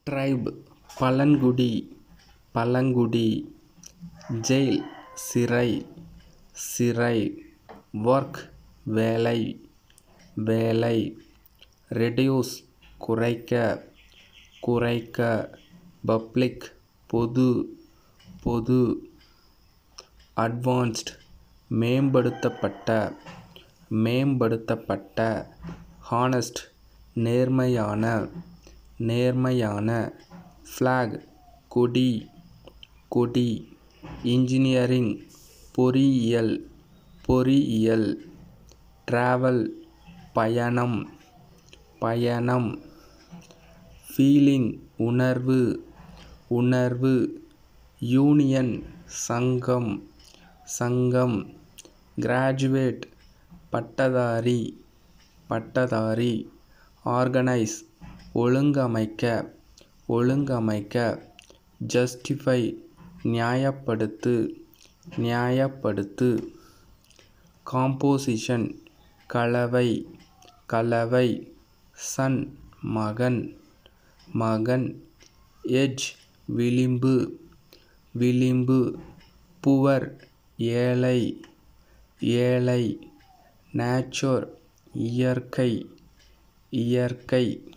try பழங்குடி பழங்குடி jail சிறை சிறை ஒர்க் வேலை வேலை ரெடியூஸ் குறைக்க குறைக்க பப்ளிக் பொது பொது அட்வான்ஸ்ட் மேம்படுத்தப்பட்ட மேம்படுத்தப்பட்ட ஹானஸ்ட் நேர்மையான நேர்மையான ஃப்ளாக் கொடி கொடி இன்ஜினியரிங் பொறியியல் பொறியியல் ட்ராவல் பயணம் பயணம் ஃபீலிங் உணர்வு உணர்வு யூனியன் சங்கம் சங்கம் கிராஜுவேட் பட்டதாரி பட்டதாரி ஆர்கனைஸ் ஒழுங்கமைக்க ஒழுங்கமைக்க ஜஸ்டிஃபை நியாயப்படுத்து நியாயப்படுத்து காம்போசிஷன் கலவை கலவை சன் மகன் மகன் எட்ஜ் விளிம்பு விளிம்பு புவர் ஏழை ஏழை நேச்சர் இயற்கை இயற்கை